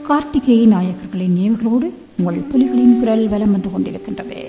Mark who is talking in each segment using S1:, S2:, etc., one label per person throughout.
S1: கார்த்திகேய நாயகர்களின் நினைவுகளோடு உங்கள் புலிகளின் குரல் வலம் வந்து கொண்டிருக்கின்றது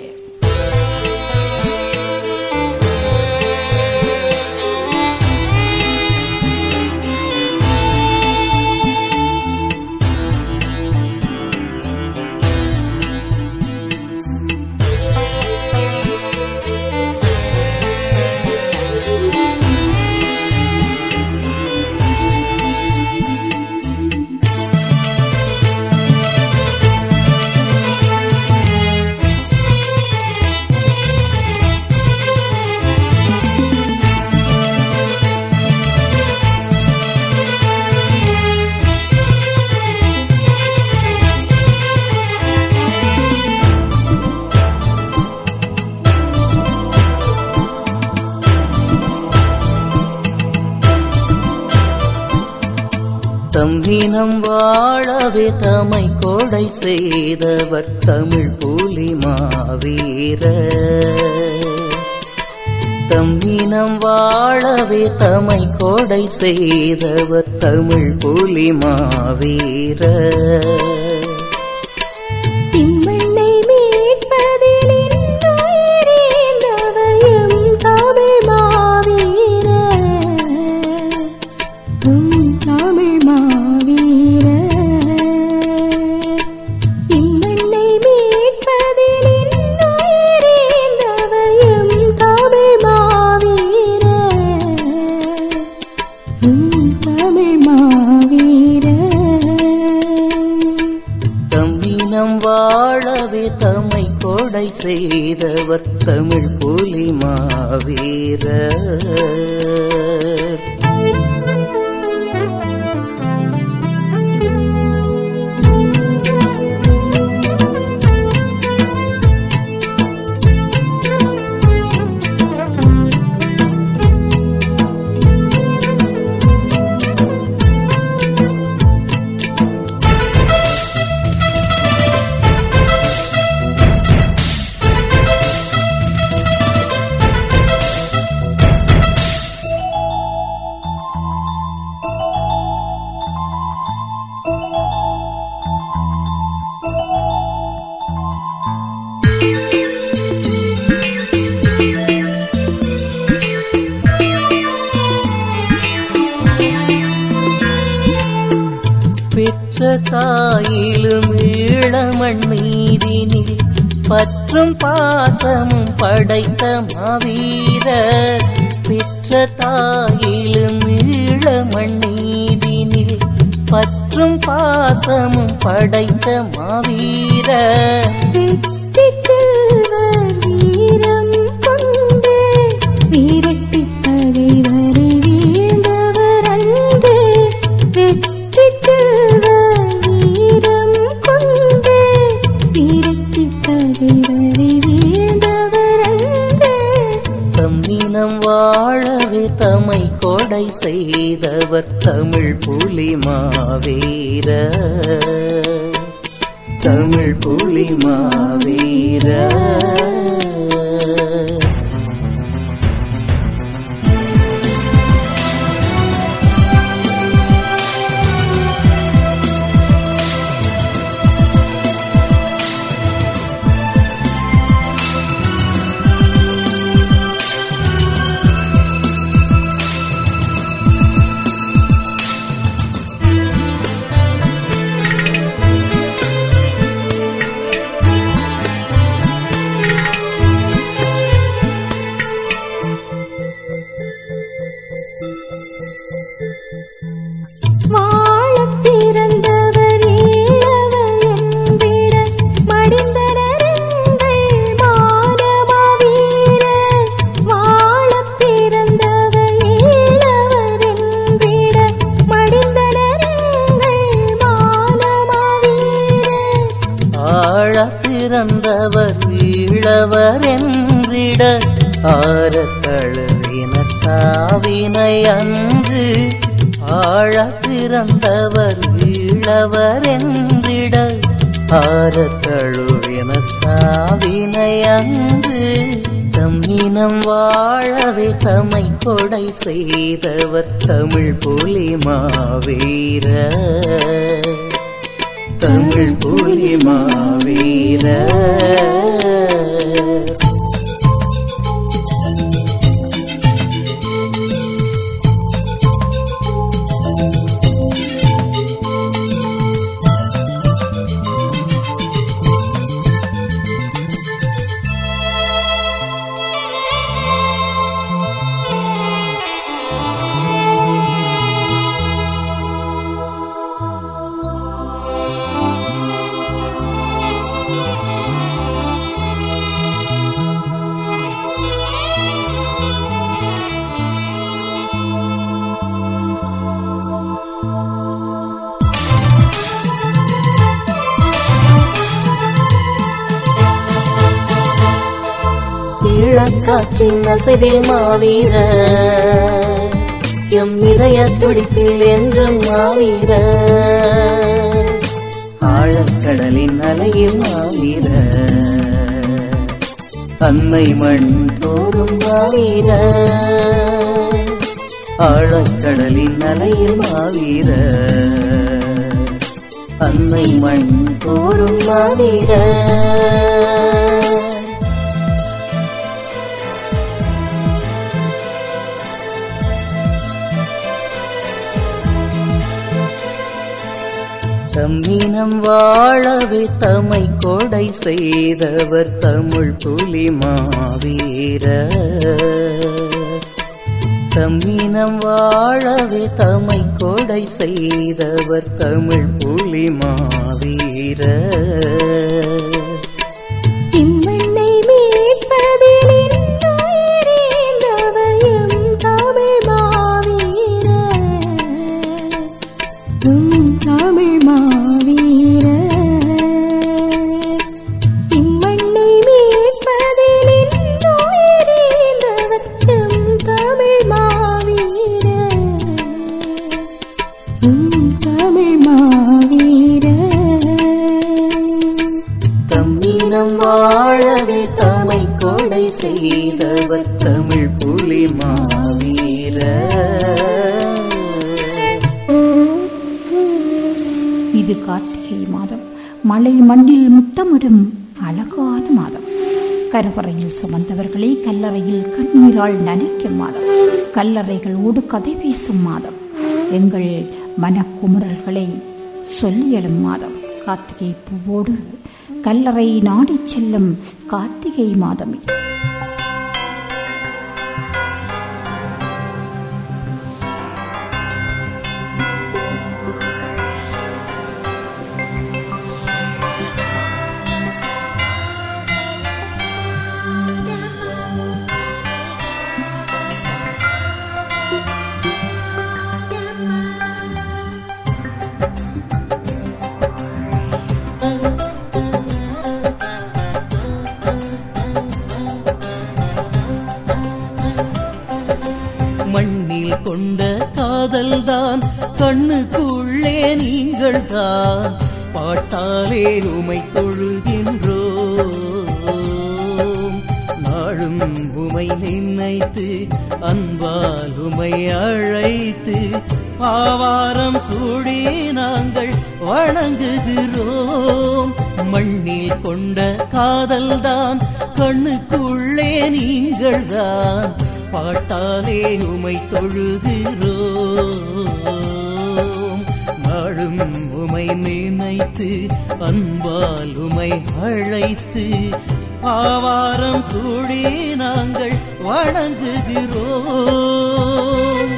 S2: தம்மினம் வாழவே தமை கொடை செய்தவர் தமிழ் புலி மாவீர தம்மினம் வாழவே தமை கொடை செய்தவர் தமிழ் புலி மாவீர
S3: திம்மண்ணை மீட்பதில் இன்னுயிரேந்தவயம் தமிழ் மாவீர உம் தமிழ் மாவீர இம்மண்ணை மீட்பதில் இன்னுயிரேந்தவயம் தமிழ் மாவீர உம் தமிழ் மாவீர
S2: தம்மினம் வாழவே தமை கொடை செய்தவர் தமிழ் புலி மாவீர பெற்ற தாயிலும் ஈழமண் மீதினில் பற்றும் பாசமும் படைத்த மாவீர பெற்ற தாயிலும் ஈழமண் மீதினில் பற்றும் பாசமும் படைத்த மாவீர
S3: வெற்றிச் செல்வர் வீரம் கொண்டு வீரட்டிப் பகைவரை வீழ்ந்தவர் அன்று. வெற்றிச் செல்வர் வீரம் கொண்டு வீரட்டிப் பகைவரை வீழ்ந்தவர் அன்று.
S2: தம்மினம் வாழவே தமை கொடை செய்தவர் தமிழ் புலி மாவீர தமிழ் புலி மாவீர
S3: வாழப் பிறந்தவர் ஈழவர் என்றிட மடிந்தனர் எங்கள் மானமாவீர. வாழப் பிறந்தவர் ஈழவர் என்றிட மடிந்தனர் எங்கள் மானமாவீர.
S2: ஆழ பிறந்தவர் ஈழவர் என்றிட ஆர தழுவின சாவினை அன்று ஆழ பிறந்தவர் ஈழவர் என்றிட ஆர தழுவின சாவினை அன்று தம் இனம் வாழவே தமை கொடை செய்தவர் தமிழ் புலி மாவீர தமிழ் புலி மாவீர ஈழக்காற்றின் அசைவில் மாவீர எம் இதய துடிப்பில் என்றும் மாவீர ஆழக்கடலின் அலையில் மாவீர அன்னை மண் தோறும் மாவீர ஆழக்கடலின் அலையில் மாவீர அன்னை மண் தோறும் மாவீர தம்மினம் வாழவே தமை கொடை செய்தவர் தமிழ் புலி மாவீர தம்மினம் வாழவே தமை கொடை செய்தவர் தமிழ் புலி மாவீர
S3: இம்மண்ணை மீட்பதில் இன்னுயிரேந்தவர் எம் தமிழ் மாவீர. உம் தமிழ் மாவீர. இம்மண்ணை மீட்பதில் இன்னுயிரேந்தவர் எம் தமிழ் மாவீர. உம் தமிழ் மாவீர
S2: தம்மினம் வாழவே தமை கொடை செய்தவர் தமிழ் புலி மாவீர
S1: இது கார்த்திகை மாதம் மலை மண்ணில் முத்தமிடும் அழகான மாதம் கருவறையில் சுமந்தவர்களை கல்லறையில் கண்ணீரால் நனைக்கும் மாதம் கல்லறைகளோடு கதை பேசும் மாதம் எங்கள் மனக்குமுறல்களை சொல்லியலும் மாதம் கார்த்திகை பூவோடு கல்லறை நாடிச் செல்லும் கார்த்திகை மாதம் இது.
S2: மண்ணில் கொண்ட காதல்தான் கண்ணுக்குள்ளே நீங்கள் தான் பாட்டாலே உமை தொழுகின்றோம் நாளும் உமை நினைத்து அன்பால் உமை அழைத்து ஆவாரம் சூடி நாங்கள் வணங்குகிறோம் மண்ணில் கொண்ட காதல்தான் கண்ணுக்குள்ளே நீங்கள் தான் பாட்டாலே உமை தொழுகிறோம் நாளும் உமை நினைத்து அன்பால் உமை அழைத்து ஆவாரம் சூடி நாங்கள் வணங்குகிறோம்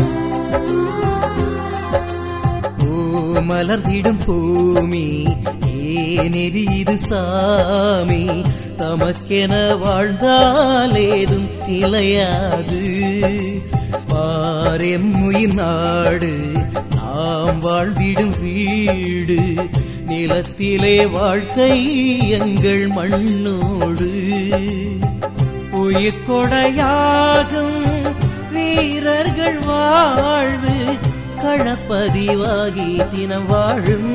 S2: பூ மலர்ந்திடும் பூமி ஏனெறி இது சாமி தமக்கென வாழ்ந்தாலேதும் நிலையாது பாரெம்முயின் நாடு நாம் வாழ்ந்திடும் வீடு நிலத்திலே வாழ்க்கை எங்கள் மண்ணோடு உயிர்கொடையாகும் வீரர்கள் வாழ்வு களப்பதிவாகி தினம் வாழும்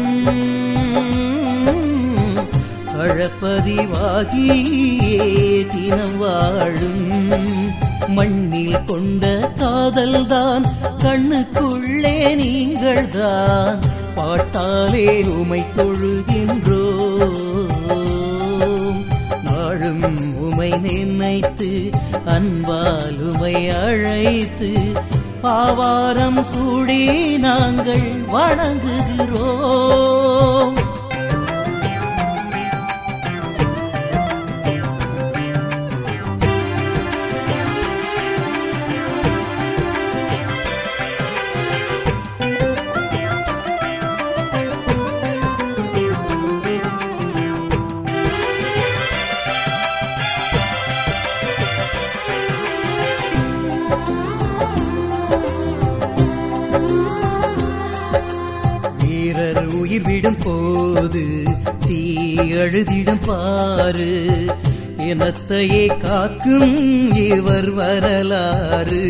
S2: களப்பதிவாகியே தினம் வாழும் மண்ணில் கொண்ட காதல்தான் கண்ணுக்குள்ளே நீங்கள்தான் பாட்டாலே உமை தொழுகின்றோம் நாளும் உமை நினைத்து அன்பால் உமை அழைத்து பாவாரம் சூடி நாங்கள் வணங்குகிறோம் வீரர் உயிர் விடும் போது தீ அழுதிடும் பாரு இனத்தையே காக்கும் இவர் வரலாறு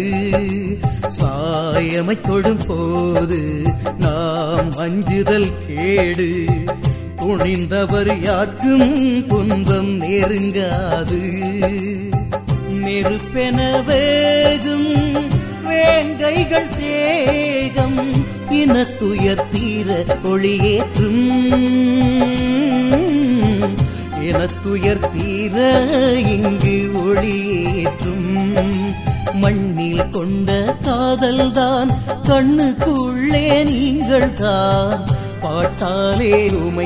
S2: சாயமை தொடும் போது நாம் அஞ்சுதல் கேடு துணிந்தவர் யாருக்கும் துன்பம் நெருங்காது நெருப்பென வேகும் வேங்கைகள் தேகம் இனத்துயர் தீர ஒளியேற்றும் இனத்துயர் தீர இங்கு ஒளியேற்றும் மண்ணில் கொண்ட காதல்தான் கண்ணுக்குள்ளே நீங்கள் தான் பாட்டாலே உமை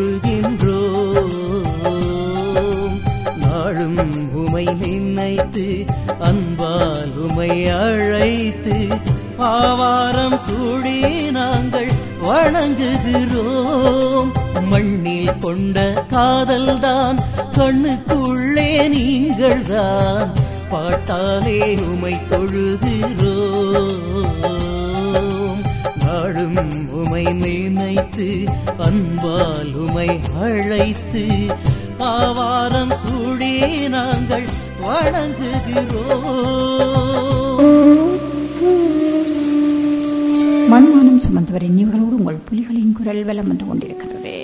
S2: தொழுகின்றோம் நாளும் உமை நினைத்து அன்பால் உமை அழைத்து ஆவாரம் சூடி நாங்கள் வணங்குகிறோம் மண்ணில் கொண்ட காதல்தான் கண்ணுக்குள்ளே நீங்கள் தான் பாட்டாலே உமை தொழுகிறோம் நாளும் உமை நினைத்து அன்பால் உமை அழைத்து ஆவாரம் சூடி நாங்கள் வணங்குகிறோம்
S1: மண்மானம் சுமந்தவரின் நினைவுகளோடு உங்கள் புலிகளின் குரல் வலம் வந்து கொண்டிருக்கிறது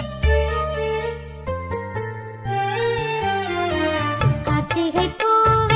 S3: கார்த்திகை பூவே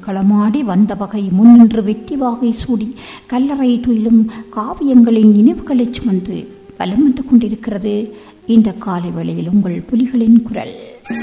S1: களமாடி வந்த வகை முன்னின்று வெற்றி வாகை சூடி கல்லறை துயிலும் காவியங்களின் நினைவுகளைச் சுமந்து வலம் வந்து கொண்டிருக்கிறது இந்த காலை வேளையில் உங்கள் புலிகளின் குரல்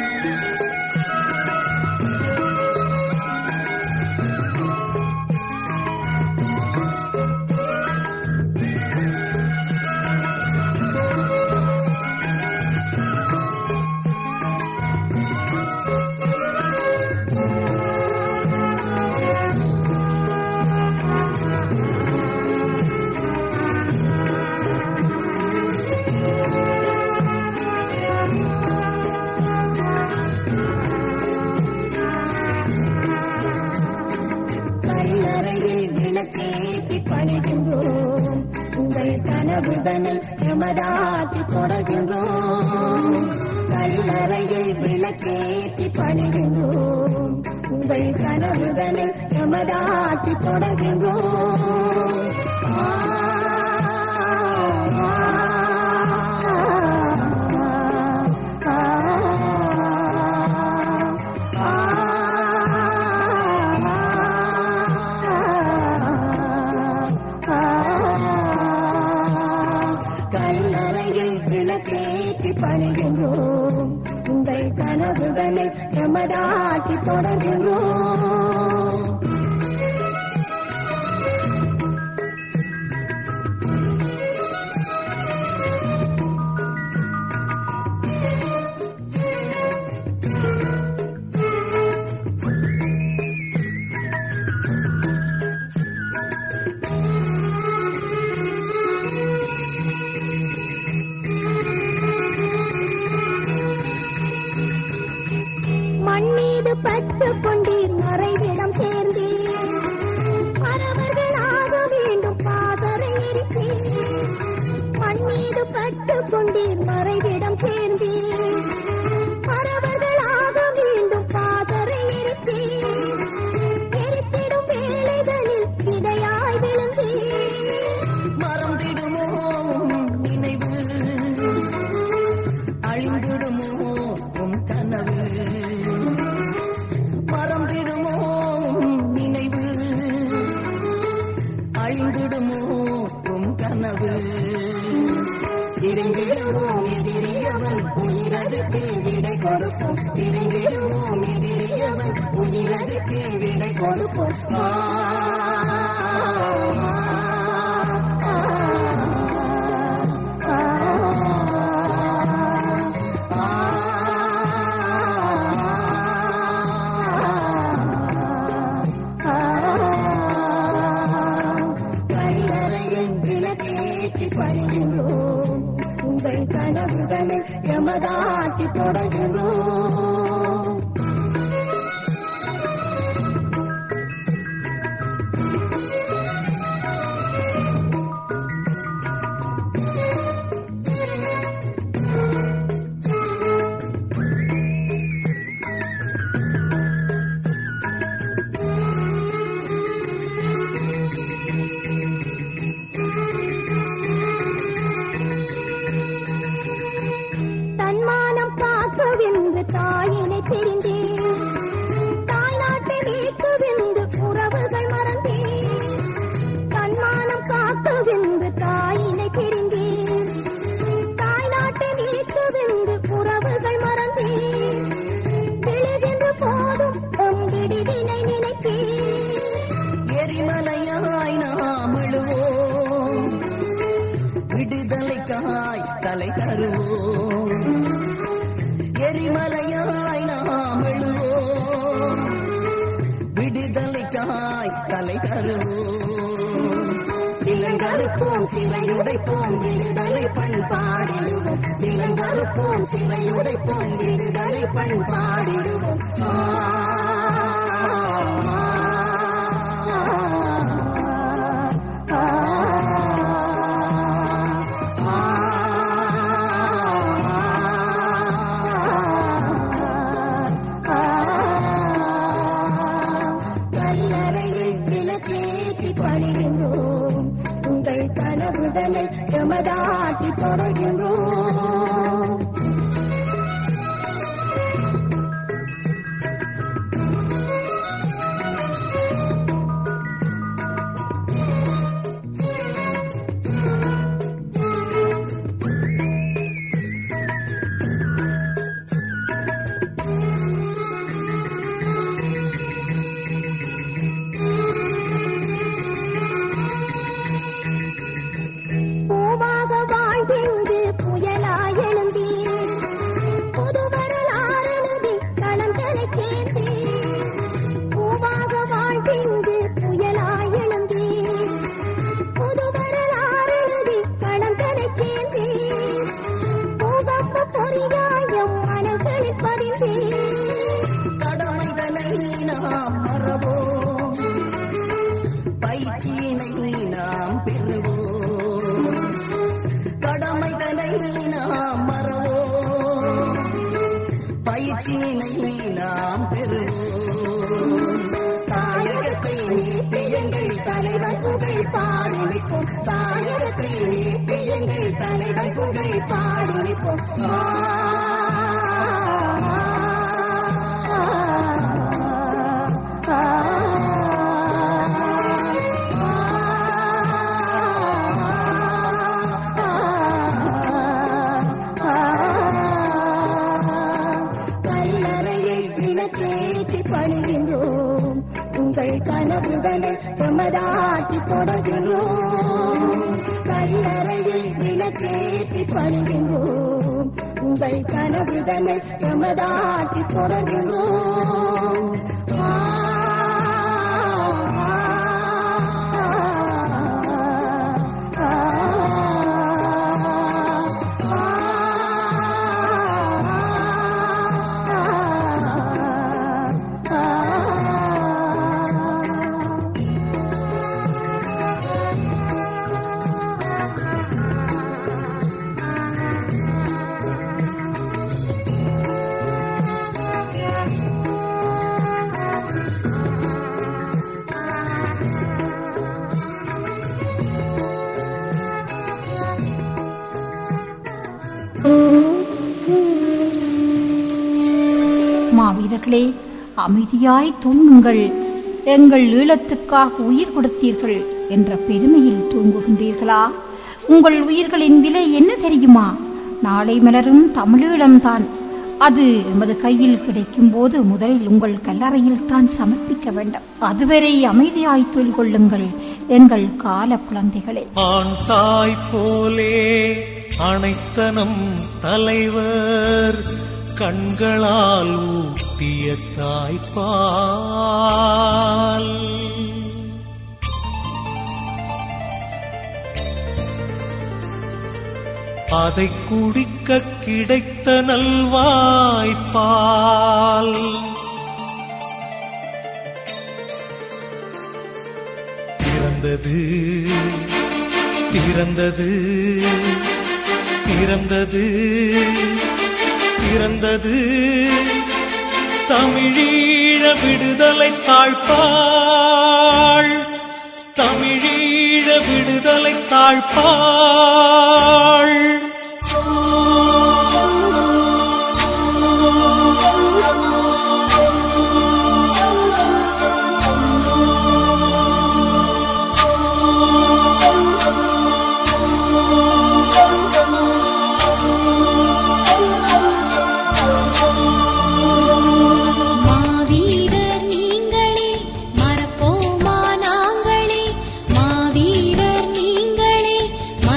S4: கல்லறையில் விளக்கேற்றி பணிகின்றோம் உங்கள் கனவுதனை எமதாக்கி தொடர்கின்றோம் கல்லறையில் விளக்கேற்றி பணிகின்றோம் உங்கள் கனவுதனை எமதாக்கி தொடர்கின்றோம் ஆ, ஆ, ஆ, ஆ, கல்லறையில் விளக்கேற்றி பணிகின்றோம் உங்கள் கனவுகளை எமதாக்கி தொடர்கின்றோம் மண் மீது பட்டு கொண்டீர் மறைவிடம் சேர்ந்தீர் மறவர்களாக வேண்டும் பாசறை இருப்பீர் மண் மீது பட்டு கொண்டீர் மறைவிடம் சேர்ந்தீர் மறவர்களாக வேண்டும் பாசறை இருப்பீர் எரித்திடும் வேலைகளில் சிதையாய் விழுந்தீர்
S2: மறந்திடுமோ உன் நினைவு அழிந்திடுமோ உன் கனவு மறந்திடுமோ உன் நினைவு அழிந்திடுமோ உன் கனவு
S4: திரும்பிடுவோம் எதிரியவன் உயிரதுக்கு விடை கொடுப்போம் திரும்பிடுவோம் எதிரியவன் உயிரதுக்கு விடை கொடுப்போம் ஆ, ஆ, ஆ, கல்லறையில் விளக்கேற்றி படுகின்றோம் உங்கள் கனவுகளை எமதாக்கி தொடர்கின்றோம் தன்மானம் காக்கவென்று தாயினை பிரிந்தேன் தாய் நாட்டை மீட்கவென்று உறவுகள் மறந்தேன் தன்மானம் காக்கவென்று தாயினை பிரிந்தேன் தாய் நாட்டை மீட்கவென்று உறவுகள் மறந்தேன் விழுகின்ற போதும் எம் விடிவினை நினைத்தேன்
S2: எரிமலையாய் நாம் எழுவோம் விடுதலைக்காய் தலை தருவோம் எரிமலையாய் நாம் எழுவோம் விடுதலைக்காய் தலை தருவோம்
S4: இளங்கருப்போம் சிறையுடைப்போம் விடுதலை பண்பாடிடுவோம் இளங்கருப்போம் சிறையுடைப்போம் விடுதலை பண்பாடிடுவோம் ஆ, ஆ, ஆ, ஆ, கல்லறையில் விளக்கேற்றி பணிகின்றோம் உங்கள் கனவுதனை எமதாக்கி தொடர்கின்றோம் புகழ் பாடி நிற்போம் தாயகத்தை மீட்டு எங்கள் தலைவன் புகழ் பாடி நிற்போம் ஆ, ஆ, கல்லறையை விளக்கேற்றி பணிகின்றோம் உங்கள் கனவுகளை எமதாக்கி தொடர்கின்றோம் கல்லறையை விளக்கேற்றி பணிகின்றோம் உங்கள் கனவுகளை எமதாக்கி தொடர்கின்றோம் ஆ, ஆ, ஆ,
S1: மாவீரர்களே அமைதியாய் தூங்குங்கள் எங்கள் ஈழத்துக்காக உயிர் கொடுத்தீர்கள் என்ற பெருமையில் தூங்குகின்றீர்களா உங்கள் உயிர்களின் விலை என்ன தெரியுமா நாளை மலரும் தமிழீழம்தான் அது எமது கையில் கிடைக்கும் போது முதலில் உங்கள் கல்லறையில் தான் சமர்ப்பிக்க வேண்டும் அதுவரை அமைதியாய் தொழில் கொள்ளுங்கள் எங்கள் கால குழந்தைகளே
S5: ஆண் தாய் போலே அனைத்தனம் தலைவர் கண்களால் ஊட்டிய தாய்ப்பால் அதை குடிக்க கிடைத்த நல்வாய்ப்பால் திறந்தது திறந்தது திறந்தது திறந்தது தமிழீழ விடுதலை தாழ்ப்பாள் தமிழீழ விடுதலை தாழ்ப்பாள்
S3: மாவீரர் நீங்களே மறப்போமா நாங்களே மாவீரர் நீங்களே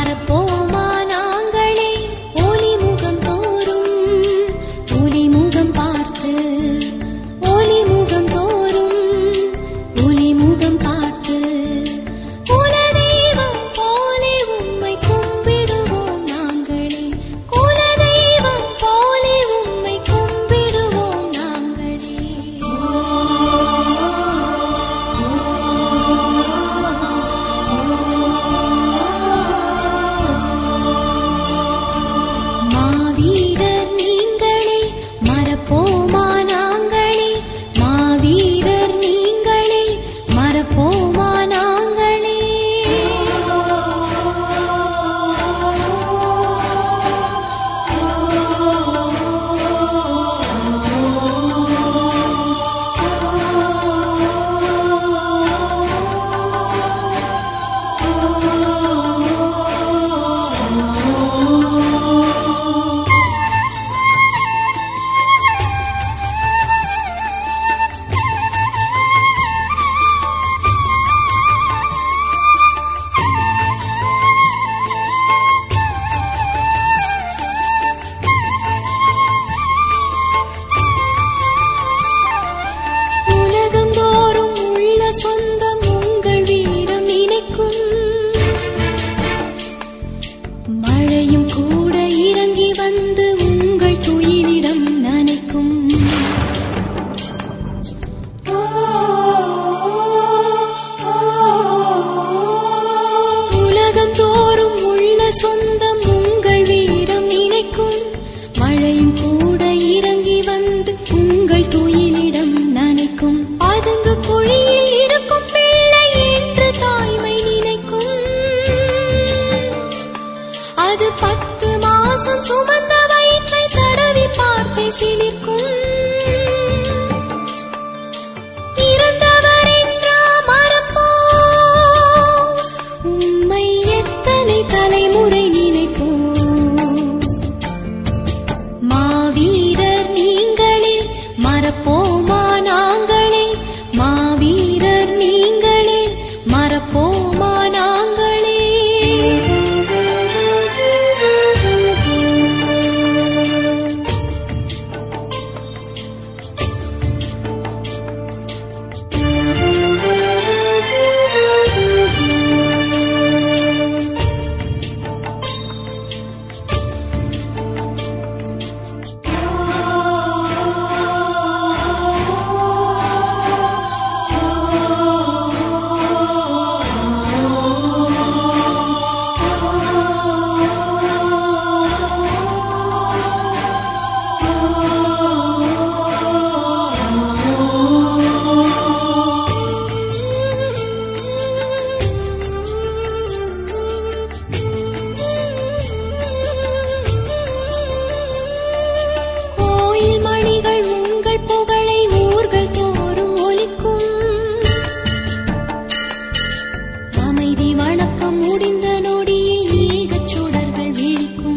S3: முடிந்த நொடியில் ஈகச் சுடர்கள் விழிக்கும்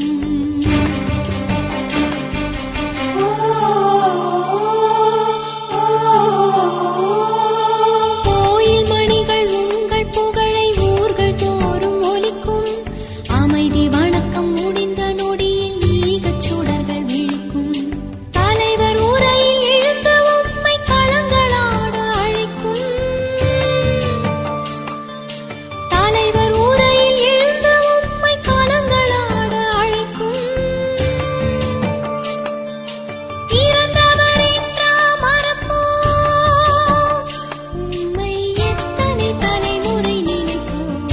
S3: கோயில் மணிகள் உங்கள் புகழை ஊர்கள் தோறும் ஒலிக்கும் அமைதி வணக்கம் முடிந்த நொடியில் ஈகச் சுடர்கள் விழிக்கும் தலைவர் உரையில் எழுந்த உம்மை களங்களாட அழைக்கும் தலைவர் உரையில் எழுந்த உம்மை களங்களாட அழைக்கும் இறந்தவர் என்றா மறப்போம் உம்மை எத்தனை தலைமுறை நினைப்போம்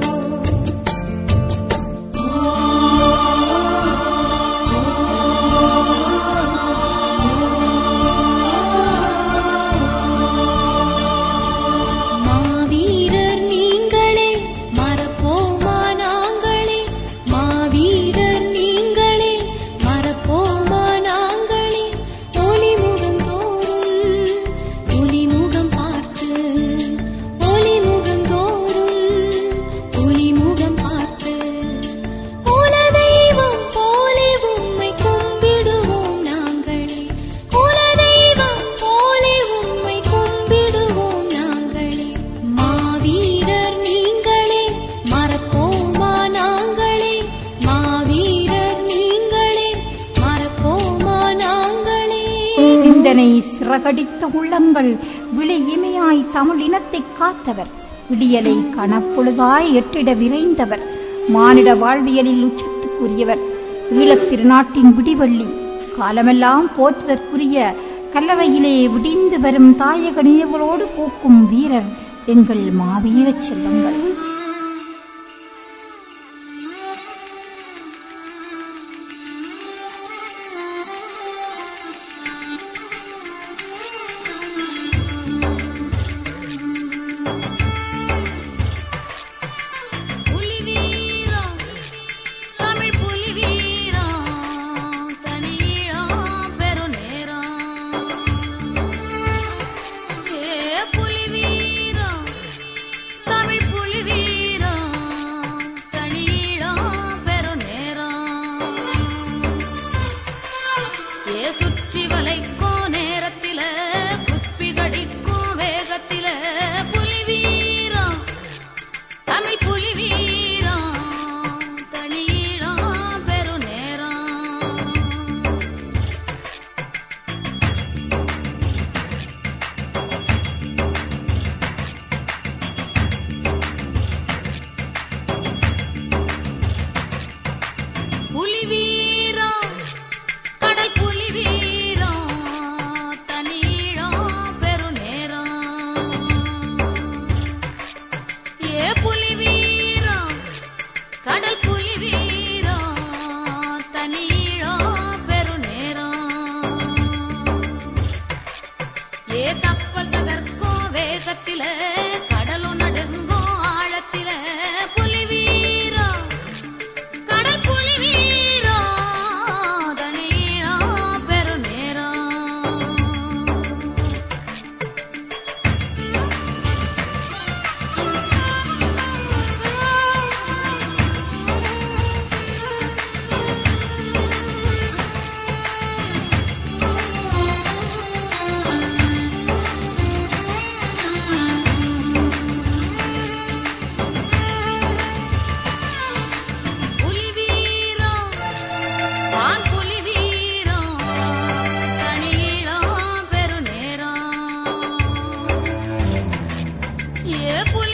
S3: மாவீரர் நீங்களே மறப்போமா நாங்களே மாவீரர் நீங்களே மறப்போமா நாங்களே ஒளிமுகம் தோறும் ஒளிமுகம் பார்த்து ஒளிமுகம் தோறும் ஒளிமுகம் பார்த்து குலதெய்வம் போலே உம்மை கும்பிடுவோம் நாங்களே குலதெய்வம் போலே உம்மை கும்பிடுவோம் நாங்களே மாவீரர் நீங்களே மறப்போமா நாங்களே மாவீரர் நீங்களே மறப்போமா நாங்களே
S1: சிந்தனை சிறகடித்த உள்ளங்கள் விழி இமையாய் தமிழ் இனத்தைக் காத்தவர் விடியலை கனப்பொழுதாய் எட்டிட விரைந்தவர் மானிட வாழ்வியலில் உச்சத்துக்குரியவர் ஈழத் திருநாட்டின் விடிவள்ளி காலமெல்லாம் போற்றுதற்குரிய கல்லறையிலே விடிந்து வரும் தாயக நினைவுகளோடு பூக்கும் வீரர் எங்கள் மாவீரச் செல்வங்கள்
S3: புலி வீரா தமிழ் புலி வீரா தனியா பெருநேரா ஏ புலி வீரா தமிழ் புலி வீரா தனியா பெருநேரா ஏ சுற்றி வளைக்கோ நேரத்தில குப்பி கடிக்கும் வேகத்தில புலி வீரா தமிழ் புலி வீரா தனியீழா பெருநேரா புலி வீரா கடல் புலி வீரா தனியீழா பெருநேரா ஏ புலி வீரா கடல் புலி வீரா தனியீழா பெருநேரா ஏ கப்பல் தகர்க்கும் வேகத்தில கடலும் நடுங்கும் ஆழத்தில புலி வீரா கடல் புலி வீரா தனியீழா பெருநேரா புலி வீரா வான் புலி வீரா தனியீழா பெருநேரா ஏ புலி